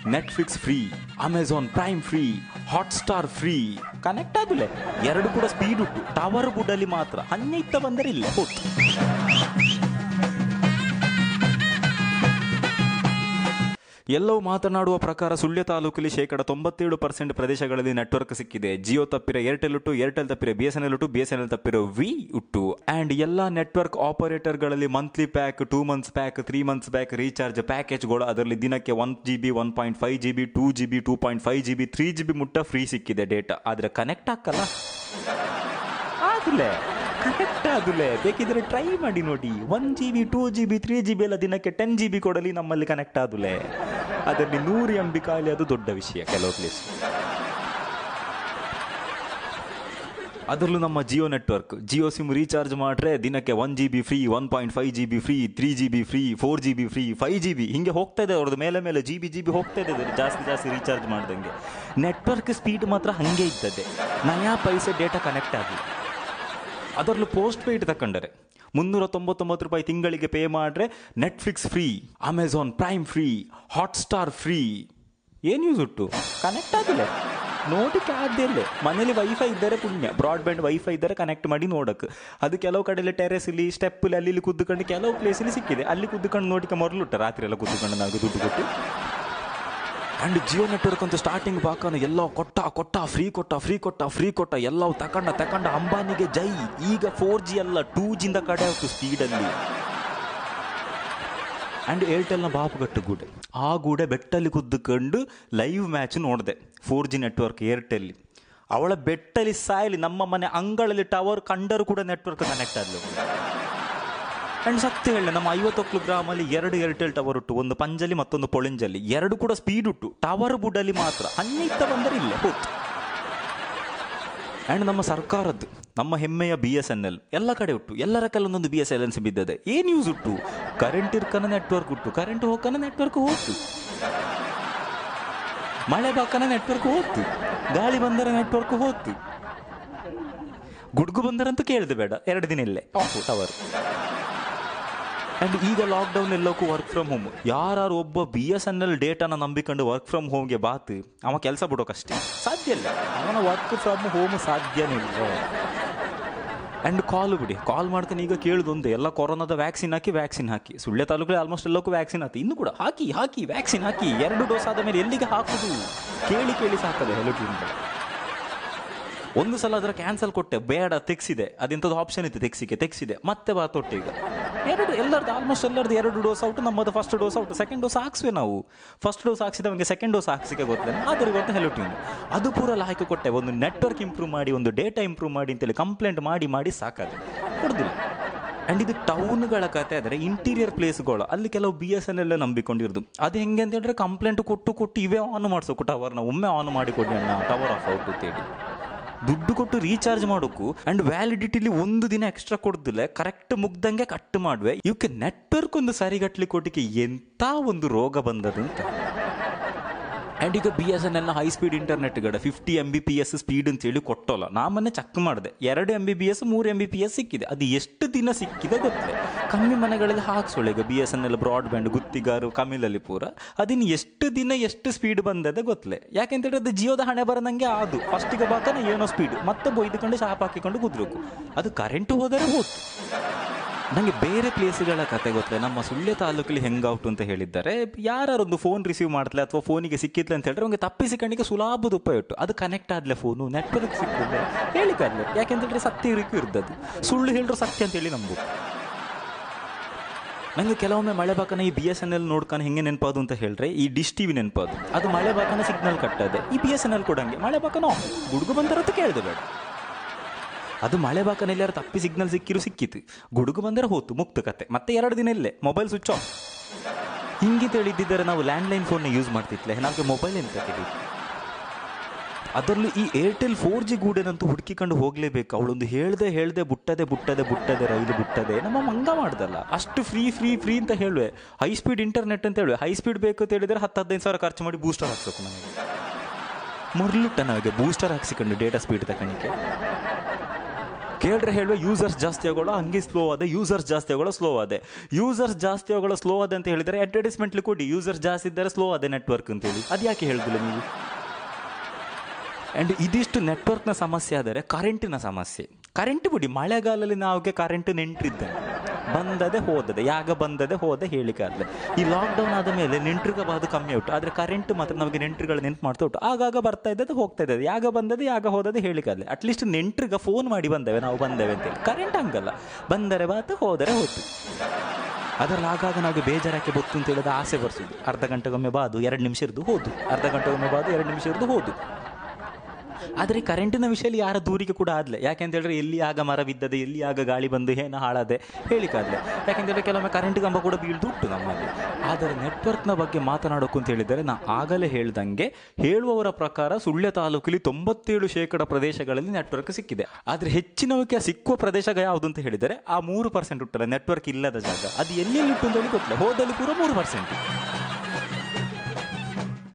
Netflix free Amazon prime free Hotstar free connect ಆದುಲೆ ಎರಡು ಕೂಡ ಸ್ಪೀಡ್ ಉಂಟು ಟವರ್ ಬುಡಲ್ಲಿ ಮಾತ್ರ ಹನ್ನೆತ್ತ ಬಂದರೆ ಇಲ್ಲ ಹೋತು ಎಲ್ಲವೂ ಮಾತನಾಡುವ ಪ್ರಕಾರ ಸುಳ್ಯ ತಾಲೂಕಲ್ಲಿ ಶೇಕಡ ತೊಂಬತ್ತೇಳು ಪರ್ಸೆಂಟ್ ಪ್ರದೇಶಗಳಲ್ಲಿ ನೆಟ್ವರ್ಕ್ ಸಿಕ್ಕಿದೆ ಜಿಯೋ ತಪ್ಪಿರ ಏರ್ಟೆಲ್ ಉಟ್ಟು ಏರ್ಟೆಲ್ ತಪ್ಪಿರ ಬಿ ಎಸ್ ಎನ್ ಎಲ್ ಉಟ್ಟು ಬಿ ಎಸ್ ಎನ್ ಎಲ್ ತಪ್ಪಿರೋ ವಿ ಉಟ್ಟು ಅಂಡ್ ಎಲ್ಲ ನೆಟ್ವರ್ಕ್ ಆಪರೇಟರ್ಗಳಲ್ಲಿ monthly pack two months pack three months pack recharge ಪ್ಯಾಕೇಜ್ಗಳು ಅದರಲ್ಲಿ ದಿನಕ್ಕೆ one G B one point five G B two G B two point five G B three G B ಮುಟ್ಟ free ಸಿಕ್ಕಿದೆ data ಆದರೆ connect ಹಾಕಲ್ಲ ಆದುಲೆ correct ಆದುಲೆ ಬೇಕಿದ್ರೆ ಟ್ರೈ ಮಾಡಿ ನೋಡಿ one G B two G B three G B ಎಲ್ಲ ದಿನಕ್ಕೆ ಟೆನ್ ಜಿ ಬಿ ಕೊಡಲಿ ನಮ್ಮಲ್ಲಿ ಕನೆಕ್ಟ್ ಆದುಲೆ ಅದರಲ್ಲಿ ನೂರು ಎಂ ಬಿ ಖಾಲಿ ಅದು ದೊಡ್ಡ ವಿಷಯ ಕೆಲವು ಪ್ಲೇಸ್ ಅದರಲ್ಲೂ ನಮ್ಮ Jio network Jio sim recharge ಮಾಡ್ರೆ ದಿನಕ್ಕೆ one G B free one point five G B free three G B free four G B free five G B ಹಿಂಗೆ ಹೋಗ್ತಾ ಇದೆ ಅವ್ರದ್ದು ಮೇಲೆ ಮೇಲೆ ಜಿ ಬಿ ಜಿ ಬಿ ಹೋಗ್ತಾ ಇದೆ ಅದ್ರಲ್ಲಿ ಜಾಸ್ತಿ ಜಾಸ್ತಿ ರೀಚಾರ್ಜ್ ಮಾಡ್ದಂಗೆ ನೆಟ್ವರ್ಕ್ ಸ್ಪೀಡ್ ಮಾತ್ರ ಹಾಗೆ ಇದ್ದದೆ ನಯಾ ಪೈಸೆ ಡೇಟಾ ಕನೆಕ್ಟ್ ಆಗಲಿ ಅದರಲ್ಲೂ ಪೋಸ್ಟ್ ಪೇಯ್ಡ್ ತಕೊಂಡರೆ ಮುನ್ನೂರ ತೊಂಬತ್ತೊಂಬತ್ತು ರೂಪಾಯಿ ತಿಂಗಳಿಗೆ ಪೇ ಮಾಡ್ರೆ Netflix free Amazon prime free Hotstar free ಏನು ಯೂಸ್ ಉಂಟು ಕನೆಕ್ಟ್ ಆಗಿಲ್ಲ ನೋಡಕ್ಕೆ ಆದ್ಯಲ್ಲೇ ಮನೇಲಿ ವೈಫೈ ಇದ್ದರೆ ಪುಣ್ಯ ಬ್ರಾಡ್ಬ್ಯಾಂಡ್ ವೈಫೈ ಇದ್ದರೆ ಕನೆಕ್ಟ್ ಮಾಡಿ ನೋಡಕ್ಕೆ ಅದು ಕೆಲವು ಕಡೆಯಲ್ಲಿ ಟೆರೆಸಲ್ಲಿ ಸ್ಟೆಪ್ಪಲ್ಲಿ ಅಲ್ಲಿ ಇಲ್ಲಿ ಕುದ್ದುಕೊಂಡು ಕೆಲವು ಪ್ಲೇಸಲ್ಲಿ ಸಿಕ್ಕಿದೆ ಅಲ್ಲಿ ಕುದ್ದುಕೊಂಡು ನೋಡಿಕೆ ಮೊರಲುಟ್ಟ ರಾತ್ರಿ ಎಲ್ಲ ಕುದ್ದುಕೊಂಡು ನಾವು ದುಡ್ಡು ಕೊಟ್ಟು ಅಂಡ್ ಜಿಯೋ ನೆಟ್ವರ್ಕ್ ಅಂತ ಸ್ಟಾರ್ಟಿಂಗ್ ಬಾಕನ ಎಲ್ಲ ಕೊಟ್ಟ ಕೊಟ್ಟ ಫ್ರೀ ಕೊಟ್ಟ ಫ್ರೀ ಕೊಟ್ಟ ಫ್ರೀ ಕೊಟ್ಟ ಎಲ್ಲವೂ ತಕೊಂಡ ತಕೊಂಡ ಅಂಬಾನಿಗೆ ಜೈ ಈಗ ಫೋರ್ ಜಿ ಅಲ್ಲ ಟೂ ಜಿಂದ ಕಡೆ ಆಯ್ತು ಸ್ಪೀಡಲ್ಲಿ ಆ್ಯಂಡ್ ಏರ್ಟೆಲ್ನ ಬಾಪುಗಟ್ಟು ಗೂಡೆ ಆ ಗೂಡೆ ಬೆಟ್ಟಲ್ಲಿ ಕುದ್ದುಕೊಂಡು ಲೈವ್ ಮ್ಯಾಚ್ ನೋಡಿದೆ ಫೋರ್ ಜಿ ನೆಟ್ವರ್ಕ್ ಏರ್ಟೆಲ್ಲಿ ಅವಳ ಬೆಟ್ಟಲ್ಲಿ ಸಾಯಲಿ ನಮ್ಮ ಮನೆ ಅಂಗಳಲ್ಲಿ ಟವರ್ ಕಂಡರೂ ಕೂಡ ನೆಟ್ವರ್ಕ್ ಕನೆಕ್ಟ್ ಆಗಲಿ ಆ್ಯಂಡ್ ಸತ್ಯ ಹೇಳಿ ನಮ್ಮ ಐವತ್ತೊಕ್ಲು ಗ್ರಾಮಲ್ಲಿ ಎರಡು ಏರ್ಟೆಲ್ ಟವರ್ ಉಂಟು ಒಂದು ಪಂಜಲಿ ಮತ್ತೊಂದು ಪೊಳಿಂಜಲ್ಲಿ ಎರಡು ಕೂಡ ಸ್ಪೀಡ್ ಉಂಟು ಟವರ್ ಬುಡಲ್ಲಿ ಮಾತ್ರ ಹನ್ನೆತ್ತ ಬಂದರೆ ಇಲ್ಲ ಹೋತು ಆ್ಯಂಡ್ ನಮ್ಮ ಸರ್ಕಾರದ್ದು ನಮ್ಮ ಹೆಮ್ಮೆಯ ಬಿ ಎಸ್ ಎನ್ ಎಲ್ ಎಲ್ಲ ಕಡೆ ಉಂಟು ಎಲ್ಲರ ಕೆಲವೊಂದೊಂದು B S L N C ಬಿದ್ದದೆ ಏನು ಯೂಸ್ ಉಂಟು ಕರೆಂಟ್ ಇರ್ಕನ ನೆಟ್ವರ್ಕ್ ಉಂಟು ಕರೆಂಟ್ ಹೋಗ್ಕನ ನೆಟ್ವರ್ಕ್ ಹೋಗ್ತು ಮಳೆ ಬಾಕನ ನೆಟ್ವರ್ಕ್ ಹೋಗ್ತು ಗಾಳಿ ಬಂದರೆ ನೆಟ್ವರ್ಕ್ ಹೋಗ್ತು ಗುಡ್ಗು ಬಂದರಂತೂ ಕೇಳಿದೆ ಬೇಡ ಎರಡು ದಿನ ಇಲ್ಲೇ ಆಫ್ ಟವರ್ ಆ್ಯಂಡ್ ಈಗ ಲಾಕ್ಡೌನ್ ಎಲ್ಲಕ್ಕೂ ವರ್ಕ್ ಫ್ರಮ್ ಹೋಮ್ ಯಾರು ಒಬ್ಬ ಬಿ ಎಸ್ ಎನ್ ಎಲ್ ಡೇಟಾನ ನಂಬಿಕೊಂಡು ವರ್ಕ್ ಫ್ರಮ್ ಹೋಮ್ಗೆ ಬಾತ್ ಅವ ಕೆಲಸ ಬಿಡೋಕಷ್ಟೇ ಸಾಧ್ಯ ಇಲ್ಲ ಅವನ ವರ್ಕ್ ಫ್ರಮ್ ಹೋಮ್ ಸಾಧ್ಯನೇ ಇಲ್ಲ ಆ್ಯಂಡ್ ಕಾಲ್ ಬಿಡಿ ಕಾಲ್ ಮಾಡ್ಕೊಂಡು ಈಗ ಕೇಳಿದೊಂದು ಎಲ್ಲ ಕೊರೋನಾದ ವ್ಯಾಕ್ಸಿನ್ ಹಾಕಿ ವ್ಯಾಕ್ಸಿನ್ ಹಾಕಿ ಸುಳ್ಯ ತಾಲೂಕಲ್ಲಿ ಆಲ್ಮೋಸ್ಟ್ ಎಲ್ಲಕ್ಕೂ ವ್ಯಾಕ್ಸಿನ್ ಹಾಕಿ ಇನ್ನು ಕೂಡ ಹಾಕಿ ಹಾಕಿ ವ್ಯಾಕ್ಸಿನ್ ಹಾಕಿ ಎರಡು ಡೋಸ್ ಆದ ಮೇಲೆ ಎಲ್ಲಿಗೆ ಹಾಕುದು ಕೇಳಿ ಕೇಳಿ ಸಾಕದೆ ಹೆಲೋ ಟೀಮ್ಗಳು ಒಂದು ಸಲ ಅದರ ಕ್ಯಾನ್ಸಲ್ ಕೊಟ್ಟೆ ಬೇಡ ತೆಗ್ಸಿದೆ ಅದೆಂಥದ್ದು ಆಪ್ಷನ್ ಇತ್ತು ತೆಗ್ಸಿಕೆ ತೆಗ್ಸಿದೆ ಮತ್ತೆ ಬಾ ತೊಟ್ಟೆ ಈಗ ಎರಡು ಎಲ್ಲರದ್ದು ಆಲ್ಮೋಸ್ಟ್ ಎಲ್ಲರದ್ದು ಎರಡು ಡೋಸ್ ಔಟ್ ನಮ್ಮದು first dose out second dose ಹಾಕ್ಸ್ವೆ ನಾವು ಫಸ್ಟ್ ಡೋಸ್ ಹಾಕ್ಸಿದವನಿಗೆ ಸೆಕೆಂಡ್ ಡೋಸ್ ಹಾಕ್ಸಿಕೆ ಗೊತ್ತಿಲ್ಲ ಆದ್ರೆ ಇವತ್ತು ಹೆಲೋ ಟ್ಯೂನ್ ಅದು ಪೂರ ಲಾಯ್ಕೆ ಕೊಟ್ಟೆ ಒಂದು ನೆಟ್ವರ್ಕ್ ಇಂಪ್ರೂವ್ ಮಾಡಿ ಒಂದು ಡೇಟಾ ಇಂಪ್ರೂವ್ ಮಾಡಿ ಅಂತೇಳಿ ಕಂಪ್ಲೇಂಟ್ ಮಾಡಿ ಮಾಡಿ ಸಾಕಾದೆ ಕೊಡುದಿಲ್ಲ ಆ್ಯಂಡ್ ಇದು ಟೌನ್ಗಳ ಕತೆ ಆದರೆ ಇಂಟೀರಿಯರ್ ಪ್ಲೇಸ್ಗಳು ಅಲ್ಲಿ ಕೆಲವು ಬಿ ಎಸ್ ಎನ್ ಎಲ್ಲ ನಂಬಿಕೊಂಡಿರೋದು ಅದು ಹೆಂಗೆ ಅಂತ ಹೇಳಿದ್ರೆ ಕಂಪ್ಲೇಂಟ್ ಕೊಟ್ಟು ಕೊಟ್ಟು ಇವೇ ಆನ್ ಮಾಡಿಸೋಕು ಟವರ್ನ ಒಮ್ಮೆ ಆನ್ ಮಾಡಿ ಕೊಡಿ ಅಣ್ಣ ಟವರ್ ಆಫ್ ಔಟ್ ಅಂತೇಳಿ ದುಡ್ಡು ಕೊಟ್ಟು ರೀಚಾರ್ಜ್ ಮಾಡೋಕು ಅಂಡ್ ವ್ಯಾಲಿಡಿಟಿಲಿ ಒಂದು ದಿನ ಎಕ್ಸ್ಟ್ರಾ ಕೊಡ್ದಿಲ್ಲ ಕರೆಕ್ಟ್ ಮುಗ್ದಂಗೆ ಕಟ್ ಮಾಡುವೆ ಇವಕ್ಕೆ ನೆಟ್ವರ್ಕ್ ಒಂದು ಸರಿಗಟ್ಲಿ ಕೊಟ್ಟಿಗೆ ಎಂತ ಒಂದು ರೋಗ ಬಂದದು ಅಂತ ಆ್ಯಂಡ್ ಈಗ ಬಿ ಎಸ್ ಎನ್ ಎಲ್ನ ಹೈ ಸ್ಪೀಡ್ ಇಂಟರ್ನೆಟ್ ಗಡ fifty M B P S speed ಅಂತೇಳಿ ಕೊಟ್ಟೋಲ್ಲ ನಾ ಮೊನ್ನೆ ಚೆಕ್ ಮಾಡಿದೆ ಎರಡು ಎಮ್ ಬಿ ಪಿ ಎಸ್ ಮೂರು ಎಮ್ ಬಿ ಪಿ ಎಸ್ ಸಿಕ್ಕಿದೆ ಅದು ಎಷ್ಟು ದಿನ ಸಿಕ್ಕಿದೆ ಗೊತ್ತಿಲ್ಲ ಕಮ್ಮಿ ಮನೆಗಳಲ್ಲಿ ಹಾಕ್ಸೋಳೆ ಈಗ B S N L broadband Guttigaru ಕಮ್ಮಿಲಲ್ಲಿ ಪೂರ ಅದಿನ್ನು ಎಷ್ಟು ದಿನ ಎಷ್ಟು ಸ್ಪೀಡ್ ಬಂದದೆ ಗೊತ್ತಿಲ್ಲ ಯಾಕೆಂತ ಹೇಳಿದ್ರೆ ಅದು ಜಿಯೋದ ಹಣೆ ಬರದಂಗೆ ಅದು ಫಸ್ಟಿಗೆ ಬಾಕನ ಏನೋ ಸ್ಪೀಡ್ ಮತ್ತೆ ಬೊಯ್ದುಕೊಂಡು ಶಾಪ್ ಹಾಕಿಕೊಂಡು ಕುದ್ರಕು ಅದು ಕರೆಂಟ್ ಹೋದರೆ ಹೋಯ್ತು ನನಗೆ ಬೇರೆ ಪ್ಲೇಸ್ಗಳ ಕತೆ ಗೊತ್ತಿಲ್ಲ ನಮ್ಮ ಸುಳ್ಯ ತಾಲೂಕಲ್ಲಿ ಹೆಂಗೌಟ್ ಅಂತ ಹೇಳಿದ್ದಾರೆ ಯಾರೊಂದು ಫೋನ್ ರಿಸೀವ್ ಮಾಡ್ತಲೆ ಅಥವಾ ಫೋನಿಗೆ ಸಿಕ್ಕಿತ್ಲೆ ಅಂತ ಹೇಳಿದ್ರೆ ಅವ್ನಿಗೆ ತಪ್ಪಿಸಿಕೊಂಡಿಗೆ ಸುಲಭದ ಉಪಯೋಗ ಅದು ಕನೆಕ್ಟ್ ಆದ್ಲೆ ಫೋನು ನೆಟ್ವರ್ಕ್ ಸಿಕ್ಕಿಲ್ಲ ಹೇಳಿಕಲ್ಲ ಯಾಕೆಂತೇಳಿದ್ರೆ ಸತ್ಯ ಇರಕ್ಕೂ ಇರ್ತದ್ದು ಸುಳ್ಳು ಹೇಳಿದ್ರು ಸತ್ಯ ಅಂತೇಳಿ ನಂಬು ನಂಗೆ ಕೆಲವೊಮ್ಮೆ ಮಳೆ ಬಾಕನ ಈ ಬಿ ಎಸ್ ಎನ್ ಎಲ್ ನೋಡ್ಕೊಂಡು ಹೆಂಗೆ ನೆನಪಾದು ಅಂತ ಹೇಳಿದ್ರೆ ಈ ಡಿಶ್ ಟಿವಿ ನೆನಪಾದು ಅದು ಮಳೆ ಬಾಕನ ಸಿಗ್ನಲ್ ಕಟ್ಟದೆ ಈ ಬಿ ಎಸ್ ಎನ್ ಎಲ್ ಕೊಡಂಗೆ ಮಳೆ ಬಾಕನ ಗುಡುಗು ಬಂದರಂತ ಕೇಳಿದೆ ಬೇಡ ಅದು ಮಳೆ ಬಾಕನಲ್ಲಿ ಯಾರು ತಪ್ಪಿ ಸಿಗ್ನಲ್ ಸಿಕ್ಕಿರು ಸಿಕ್ಕಿತು ಗುಡುಗು ಬಂದರೆ ಹೋತು ಮುಕ್ತ ಕತೆ ಮತ್ತೆ ಎರಡು ದಿನ ಇಲ್ಲೇ ಮೊಬೈಲ್ ಸ್ವಿಚ್ ಆಫ್ ಹಿಂಗೆ ತಿಳಿದಿದ್ದರೆ ನಾವು ಲ್ಯಾಂಡ್ಲೈನ್ ಫೋನ್ನ ಯೂಸ್ ಮಾಡ್ತಿತ್ಲೆ ನಮಗೆ ಮೊಬೈಲ್ ಎಂತ ಕೇಳಿ ಅದರಲ್ಲೂ ಈ ಏರ್ಟೆಲ್ ಫೋರ್ ಜಿ ಗೂಡೇನಂತೂ ಹುಡುಕಿಕೊಂಡು ಹೋಗಲೇಬೇಕು ಅವಳೊಂದು ಹೇಳ್ದೆ ಹೇಳ್ದೆ ಬುಟ್ಟದೆ ಬುಟ್ಟದೆ ಬುಟ್ಟದೆ ರೈಲು ಬುಟ್ಟದೆ ನಮ್ಮ ಮಂಗ ಮಾಡ್ದಲ್ಲ ಅಷ್ಟು ಫ್ರೀ ಫ್ರೀ ಫ್ರೀ ಅಂತ ಹೇಳುವೆ ಹೈ ಸ್ಪೀಡ್ ಇಂಟರ್ನೆಟ್ ಅಂತ ಹೇಳುವೆ ಹೈ ಸ್ಪೀಡ್ ಬೇಕು ಅಂತ ಹೇಳಿದ್ರೆ ಹತ್ತು ಹದಿನೈದು ಸಾವಿರ ಖರ್ಚು ಮಾಡಿ ಬೂಸ್ಟರ್ ಹಾಕ್ಬೇಕು ನನಗೆ ಮೊರ್ಲುಟ್ಟ ನಾವಿಗೆ ಬೂಸ್ಟರ್ ಹಾಕ್ಸಿಕೊಂಡು ಡೇಟಾ ಸ್ಪೀಡ್ ತಗೊಳ್ಳಿಕ್ಕೆ ಕೇಳ್ರೆ ಹೇಳುವ ಯೂಸರ್ಸ್ ಜಾಸ್ತಿ ಆಗೋಳು ಹಂಗೆ ಸ್ಲೋ ಅದೇ ಯೂಸರ್ಸ್ ಜಾಸ್ತಿ ಆಗೋಳು ಸ್ಲೋ ಅದೇ ಯೂಸರ್ಸ್ ಜಾಸ್ತಿ ಆಗೋಳು ಸ್ಲೋ ಅದೇ ಅಂತ ಹೇಳಿದರೆ ಅಡ್ವರ್ಟೈಸ್ಮೆಂಟ್ಲಿ ಕೊಡಿ ಯೂಸರ್ಸ್ ಜಾಸ್ತಿ ಇದ್ದರೆ ಸ್ಲೋ ಅದೇ ನೆಟ್ವರ್ಕ್ ಅಂತೇಳಿ ಅದು ಯಾಕೆ ಹೇಳಿದಿಲ್ಲ ನೀವು ಆ್ಯಂಡ್ ಇದಿಷ್ಟು ನೆಟ್ವರ್ಕ್ನ ಸಮಸ್ಯೆ ಆದರೆ ಕರೆಂಟಿನ ಸಮಸ್ಯೆ ಕರೆಂಟ್ ಬಿಡಿ ಮಳೆಗಾಲದಲ್ಲಿ ನಾವಿಗೆ ಕರೆಂಟ್ ನೆಂಟ್ರಿದ್ದಾನೆ ಬಂದದೆ ಹೋದದೆ ಯಾಗ ಬಂದದೆ ಹೋದೆ ಹೇಳಿಕಾದ್ರೆ ಈ ಲಾಕ್ಡೌನ್ ಆದ ಮೇಲೆ ನೆಂಟ್ರಿಗೆ ಬಾದು ಕಮ್ಮಿ ಉಂಟು ಆದರೆ ಕರೆಂಟ್ ಮಾತ್ರ ನಮಗೆ ನೆಂಟ್ರುಗಳು ನೆನ್ಪು ಮಾಡ್ತಾ ಉಂಟು ಆಗಾಗ ಬರ್ತಾ ಇದ್ದದ್ದು ಹೋಗ್ತಾ ಇದ್ದದ್ದು ಯಾಗ ಬಂದದೆ ಯಾಗ ಹೋದದೆ ಹೇಳಿಕಾದ್ರೆ ಅಟ್ಲೀಸ್ಟ್ ನೆಂಟ್ರಿಗೆ ಫೋನ್ ಮಾಡಿ ಬಂದೇವೆ ನಾವು ಬಂದೇವೆ ಅಂತೇಳಿ ಕರೆಂಟ್ ಹಂಗಲ್ಲ ಬಂದರೆ ಬಾತು ಹೋದರೆ ಹೋತು ಅದರಲ್ಲಿ ಆಗಾಗ ನಮಗೆ ಬೇಜಾರಕ್ಕೆ ಬತ್ತು ಅಂತ ಹೇಳಿದ ಆಸೆ ಬರ್ಸೋದು ಅರ್ಧ ಗಂಟೆಗೊಮ್ಮೆ ಬಾದು ಎರಡು ನಿಮಿಷ ಇರ್ದು ಹೋದು ಅರ್ಧ ಗಂಟೆಗೊಮ್ಮೆ ಬಾದು ಎರಡು ನಿಮಿಷ ಇರ್ದು ಹೋದು ಆದರೆ ಈ ಕರೆಂಟಿನ ವಿಷಯದಲ್ಲಿ ಯಾರ ದೂರಿಗೆ ಕೂಡ ಆದ್ಲೆ ಯಾಕೆಂತ ಹೇಳಿದ್ರೆ ಎಲ್ಲಿ ಆಗ ಮರ ಬಿದ್ದದೆ ಎಲ್ಲಿ ಆಗ ಗಾಳಿ ಬಂದು ಏನು ಹಾಳಾದೆ ಹೇಳಿಕಾದ್ಲೆ ಯಾಕೆಂತೇಳಿದ್ರೆ ಕೆಲವೊಮ್ಮೆ ಕರೆಂಟ್ ಕಂಬ ಕೂಡ ಬೀಳ್ದು ಉಂಟು ನಮ್ಮಲ್ಲಿ ಆದರೆ ನೆಟ್ವರ್ಕ್ನ ಬಗ್ಗೆ ಮಾತನಾಡೋಕು ಅಂತ ಹೇಳಿದರೆ ನಾ ಆಗಲೇ ಹೇಳ್ದಂಗೆ ಹೇಳುವವರ ಪ್ರಕಾರ ಸುಳ್ಯ ತಾಲೂಕಲ್ಲಿ ತೊಂಬತ್ತೇಳು ಶೇಕಡ ಪ್ರದೇಶಗಳಲ್ಲಿ ನೆಟ್ವರ್ಕ್ ಸಿಕ್ಕಿದೆ ಆದರೆ ಹೆಚ್ಚಿನವಕ್ಕೆ ಸಿಕ್ಕುವ ಪ್ರದೇಶ ಯಾವುದು ಅಂತ ಹೇಳಿದರೆ ಆ ಮೂರು ಪರ್ಸೆಂಟ್ ಉಂಟಲ್ಲ ನೆಟ್ವರ್ಕ್ ಇಲ್ಲದ ಜಾಗ ಅದು ಎಲ್ಲೆಲ್ಲಿ ಉಂಟು ಅಂತ ಹೇಳಿ ಗೊತ್ತಿಲ್ಲ ಹೋದಲ್ಲಿ ಪೂರ ಮೂರು ಪರ್ಸೆಂಟ್